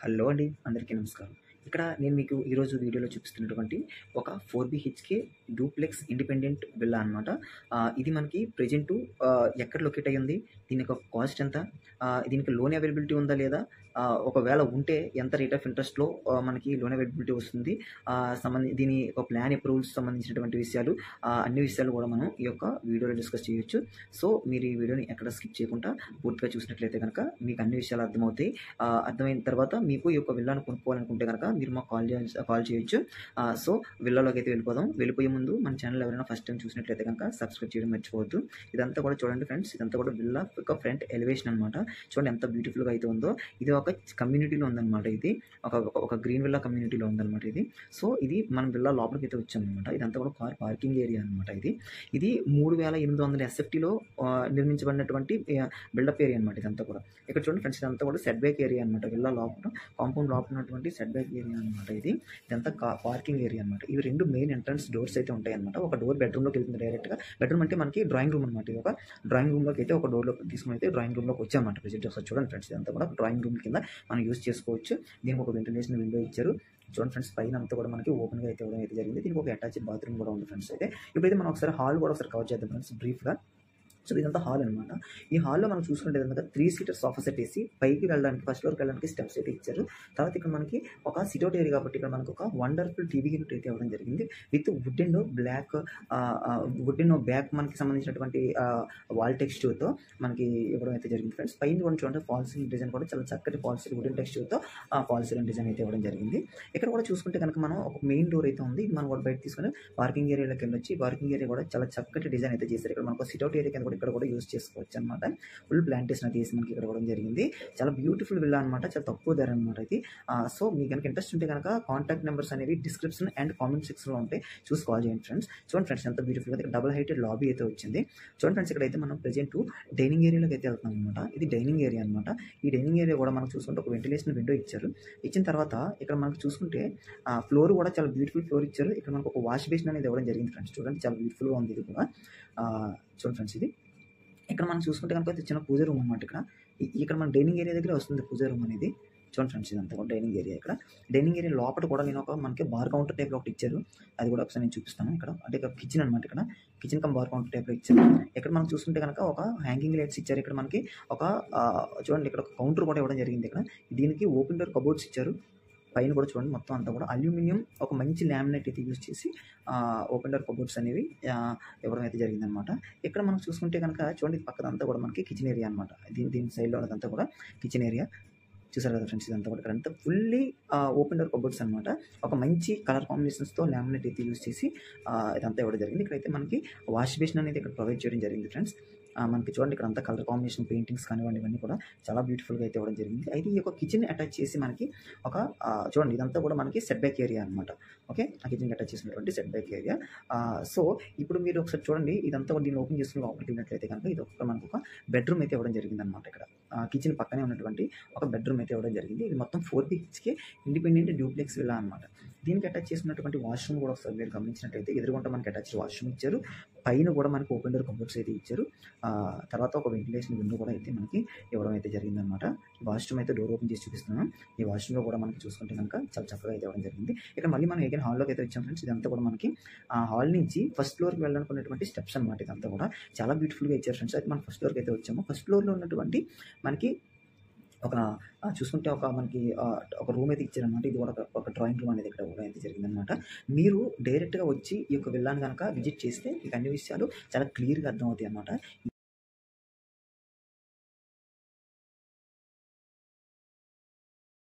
hello అండి అందరికీ నమస్కారం ఇక్కడ నేను మీకు ఈరోజు వీడియోలో చూపిస్తున్నటువంటి ఒక four BHK duplex independent villa అనమాట ఇది మనకి ప్రజెంట్ ఎక్కడ లొకేట్ అయ్యి ఉంది దీని యొక్క కాస్ట్ ఎంత ఆ, దీనికి లోన్ అవైలబిలిటీ ఉందా లేదా ఆ, ఒకవేళ ఉంటే ఎంత రేట్ ఆఫ్ ఇంట్రెస్ట్లో మనకి లోన్ అవైలబిలిటీ వస్తుంది ఆ, సంబంధి దీని ఒక ప్లాన్ అప్రూవల్స్ సంబంధించినటువంటి విషయాలు ఆ, అన్ని విషయాలు కూడా మనం ఈ యొక్క వీడియోలో డిస్కస్ చేయొచ్చు సో మీరు ఈ వీడియోని ఎక్కడ స్కిప్ చేయకుండా పూర్తిగా చూసినట్లయితే కనుక మీకు అన్ని విషయాలు అర్థమవుతాయి ఆ, అర్థమైన తర్వాత మీకు ఈ యొక్క విల్లాను కొనుక్కోవాలనుకుంటే కనుక మీరు మాకు కాల్ చేయ కాల్ చేయొచ్చు ఆ, సో విల్లాలోకి అయితే వెళ్ళిపోదాం వెళ్ళిపోయే ముందు మన ఛానల్ ఎవరైనా ఫస్ట్ టైం చూసినట్లయితే కనుక సబ్స్క్రైబ్ చేయడం మర్చిపోవద్దు ఇదంతా కూడా చూడండి ఫ్రెండ్స్ ఇదంతా కూడా విల్లా ఒక ఫ్రంట్ ఎలివేషన్ అనమాట చూడండి ఎంత బ్యూటిఫుల్గా అయితే ఉందో ఇది ఒక కమ్యూనిటీలో ఉందన్నమాట ఇది ఒక ఒక- ఒక గ్రీన్ విల్లా కమ్యూనిటీలో ఉందన్నమాట ఇది సో ఇది మనం విల్లా లోపలికి అయితే వచ్చామన్నమాట ఇదంతా కూడా కార్ పార్కింగ్ ఏరియా అనమాట ఇది ఇది మూడు వేల ఎనిమిది వందల ఎస్ఎఫ్టీలో నిర్మించబడినటువంటి బిల్డప్ ఏరియా అనమాట ఇదంతా కూడా ఇక్కడ చూడండి ఫ్రెండ్స్ ఇదంతా కూడా సెట్ బ్యాక్ ఏరియా అనమాట విల్లా లోపల కాంపౌండ్ లోపల ఉన్నటువంటి సెట్ బ్యాక్ ఏరియా అనమాట ఇది ఇదంతా పార్కింగ్ ఏరియా అనమాట ఇవి రెండు మెయిన్ ఎంట్రన్స్ డోర్స్ అయితే ఉంటాయి అనమాట ఒక డోర్ బెడ్రూమ్లోకి వెళ్తుంది డైరెక్ట్గా బెడ్రూమ్ అంటే మనకి డ్రాయింగ్ రూమ్ అనమాట ఇది ఒక డ్రాయింగ్ రూమ్లోకి అయితే ఒక డోర్లో తీసుకుని అయితే డ్రాయింగ్ రూమ్లోకి వచ్చామన్నమాట ప్రెజెంట్ ఒకసారి చూడండి ఫ్రెండ్స్ ఇదంతా కూడా డ్రాయింగ్ రూమ్ కింద మనం యూస్ చేసుకోవచ్చు దీనికి ఒక వెంటిలేషన్ విండో ఇచ్చారు చూడండి ఫ్రెండ్స్ పైన అంతా కూడా మనకి ఓపెన్గా అయితే ఇవ్వడం అయితే జరిగింది దీనికి ఒక అటాచ్డ్ బాత్రూమ్ కూడా ఉంది ఫ్రెండ్స్ అయితే ఇప్పుడైతే మనం ఒకసారి హాల్ కూడా ఒకసారి కవర్ చేద్దాం ఫ్రెండ్స్ బ్రీఫ్గా సో ఇదంతా హాల్ అనమాట ఈ హాల్లో మనం చూసుకుంటే కనుక త్రీ సీటర్ సోఫా సెట్ వేసి పైకి వెళ్ళడానికి ఫస్ట్ ఫ్లోర్కి వెళ్ళడానికి స్టెప్స్ అయితే ఇచ్చారు తర్వాత ఇక్కడ మనకి ఒక సిటౌట్ ఏరియా కాబట్టి ఇక్కడ మనకు ఒక వండర్ఫుల్ టీవీ యూనిట్ అయితే ఇవ్వడం జరిగింది with wooden block wooden back మనకి సంబంధించినటువంటి వాల్ టెక్స్చర్తో మనకి ఇవ్వడం అయితే జరిగింది ఫ్రెండ్స్ పైన కూడా చూడండి ఫాల్ సీలింగ్ డిజైన్ కూడా చాలా చక్కటి ఫాల్ సీలింగ్ వుడెన్ టెక్స్చర్తో ఫాల్ సీలింగ్ డిజైన్ అయితే ఇవ్వడం జరిగింది ఇక్కడ కూడా చూసుకుంటే కనుక మనం ఒక మెయిన్ డోర్ అయితే ఉంది ఇది మనం కూడా బయట తీసుకొని పార్కింగ్ ఏరియాలోకి వెళ్ళొచ్చి పార్కింగ్ ఏరియా కూడా చాలా చక్కటి డిజైన్ అయితే చేశారు ఇక్కడ మనకు సిట్అవుట్ ఏరియా కింద కూడా ఇక్కడ కూడా యూస్ చేసుకోవచ్చు అనమాట ఫుల్ ప్లాంటేషన్ అయితే వేసి మనకి ఇక్కడ కూడా జరిగింది చాలా బ్యూటిఫుల్ విల్లా అనమాట చాలా తక్కువ ధర అనమాట ఇది సో మీకు కనుక ఇంట్రెస్ట్ ఉంటే కనుక కాంటాక్ట్ నెంబర్స్ అనేవి డిస్క్రిప్షన్ అండ్ కామెంట్ సెక్షన్లో ఉంటాయి చూసి కాల్ చేయండి ఫ్రెండ్స్ చూడండి ఫ్రెండ్స్ ఎంత బ్యూటిఫుల్గా ఇక్కడ డబుల్ హైటెడ్ లాబీ అయితే వచ్చింది చూడండి ఫ్రెండ్స్ ఇక్కడ అయితే మనం ప్రెజెంట్ డైనింగ్ ఏరియాలోకి అయితే వెళ్తున్నాం అనమాట ఇది డైనింగ్ ఏరియా అనమాట ఈ డైనింగ్ ఏరియా కూడా మనం చూసుకుంటే ఒక వెంటిలేషన్ విండో ఇచ్చారు ఇచ్చిన తర్వాత ఇక్కడ మనకు చూసుకుంటే ఫ్లోర్ కూడా చాలా బ్యూటిఫుల్ ఫ్లోర్ ఇచ్చారు ఇక్కడ మనకు ఒక వాష్ బేసిన్ అనేది ఇవ్వడం జరిగింది ఫ్రెండ్స్ చూడండి చాలా బ్యూటిఫుల్గా ఉంది ఇది కూడా ఆ, చూడండి ఫ్రెండ్స్ ఇది ఇక్కడ మనం చూసుకుంటే కనుక ఇది చిన్న పూజ రూమ్ అనమాట ఇక్కడ ఈ- ఇక్కడ మన డైనింగ్ ఏరియా దగ్గర వస్తుంది పూజ రూమ్ అనేది చూడండి ఫ్రెండ్స్ ఇదంతా కూడా డైనింగ్ ఏరియా ఇక్కడ డైనింగ్ ఏరియా లోపల కూడా నేను ఒక మనకి బార్ కౌంటర్ టైప్లో ఒకటి ఇచ్చారు అది కూడా ఒకసారి నేను చూపిస్తాను ఇక్కడ అంటే ఇక్కడ కిచెన్ అనమాట ఇక్కడ కిచెన్ కమ్ బార్ కౌంటర్ టైప్లో ఇచ్చారు ఇక్కడ మనం చూసుకుంటే కనుక ఒక హ్యాంగింగ్ లైట్స్ ఇచ్చారు ఇక్కడ మనకి ఒక ఆ, చూడండి ఇక్కడ ఒక కౌంటర్ కూడా ఇవ్వడం జరిగింది ఇక్కడ దీనికి ఓపెన్ డోర్ కబోర్డ్స్ ఇచ్చారు పైన కూడా చూడండి మొత్తం అంతా కూడా అల్యూమినియం ఒక మంచి లామినేట్ అయితే యూజ్ చేసి ఓపెన్ డోర్ కబోర్డ్స్ అనేవి ఆ, ఇవ్వడం అయితే జరిగిందనమాట ఇక్కడ మనం చూసుకుంటే కనుక చూడండి ఇది పక్కదంతా కూడా మనకి కిచెన్ ఏరియా అనమాట దీని దీని సైడ్లో ఉన్నదంతా కూడా కిచెన్ ఏరియా చూసారు కదా ఫ్రెండ్స్ ఇదంతా కూడా ఇక్కడ అంతా ఫుల్లీ ఓపెన్ డోర్ కబోర్డ్స్ అనమాట ఒక మంచి కలర్ కాంబినేషన్స్తో లామినేట్ అయితే యూజ్ చేసి ఆ, ఇదంతా ఇవ్వడం జరిగింది ఇక్కడైతే మనకి వాష్ బేసిన్ అనేది ఇక్కడ ప్రొవైడ్ చేయడం జరిగింది ఫ్రెండ్స్ ఆ, మనకి చూడండి ఇక్కడ అంతా కలర్ కాంబినేషన్ పెయింటింగ్స్ కానివ్వండి ఇవన్నీ కూడా చాలా బ్యూటిఫుల్గా అయితే ఇవ్వడం జరిగింది అయితే ఈ యొక్క కిచెన్ అటాచ్ చేసి మనకి ఒక ఆ, చూడండి ఇదంతా కూడా మనకి సెట్ బ్యాక్ ఏరియా అనమాట ఓకే ఆ కిచెన్ అటాచ్ చేసినటువంటి సెట్ బ్యాక్ ఏరియా సో ఇప్పుడు మీరు ఒకసారి చూడండి ఇదంతా కూడా దీన్ని ఓపెన్ చేసుకుని లోపలికి వెళ్ళినట్లయితే కనుక ఇది ఒక మనకు ఒక బెడ్రూమ్ అయితే ఇవ్వడం జరిగింది అనమాట ఇక్కడ కిచెన్ పక్కనే ఉన్నటువంటి ఒక బెడ్రూమ్ అయితే ఇవ్వడం జరిగింది ఇది మొత్తం four BHK independent duplex villa అనమాట దీనికి అటాచ్ చేసినటువంటి వాష్రూమ్ కూడా ఒకసారి మీరు గమనించినట్లయితే ఎదురుగుంట మనకి అటాచ్ వాష్రూమ్ ఇచ్చారు పైన కూడా మనకి ఓపెన్ డోర్ కబోర్డ్స్ అయితే ఇచ్చారు ఆ, తర్వాత ఒక వెంటిలేషన్ విండో కూడా అయితే మనకి ఇవ్వడం అయితే జరిగిందనమాట వాష్రూమ్ అయితే డోర్ ఓపెన్ చేసి చూపిస్తున్నాను ఈ వాష్రూమ్లో కూడా మనకి చూసుకుంటే కనుక చాలా చక్కగా అయితే ఇవ్వడం జరిగింది ఇక్కడ మళ్ళీ మనం ఎగైన్ హాల్లోకి అయితే వచ్చాం ఫ్రెండ్స్ ఇదంతా కూడా మనకి ఆ హాల్ నుంచి ఫస్ట్ ఫ్లోర్కి వెళ్ళాలనుకున్నటువంటి స్టెప్స్ అనమాట ఇదంతా కూడా చాలా బ్యూటిఫుల్గా ఇచ్చారు ఫ్రెండ్స్ అయితే మనం ఫస్ట్ ఫ్లోర్కి అయితే వచ్చాము ఫస్ట్ ఫ్లోర్లో ఉన్నటువంటి మనకి ఒక ఆ, చూసుకుంటే ఒక మనకి ఆ, ఒక రూమ్ అయితే ఇచ్చారనమాట ఇది కూడా ఒక- ఒక డ్రాయింగ్ రూమ్ అనేది ఇక్కడ కూడా అయితే జరిగిందనమాట మీరు డైరెక్ట్గా వచ్చి ఈ యొక్క విల్లాన్ని కనుక విజిట్ చేస్తే మీకు అన్ని విషయాలు చాలా క్లియర్గా అర్థమవుతాయి అనమాట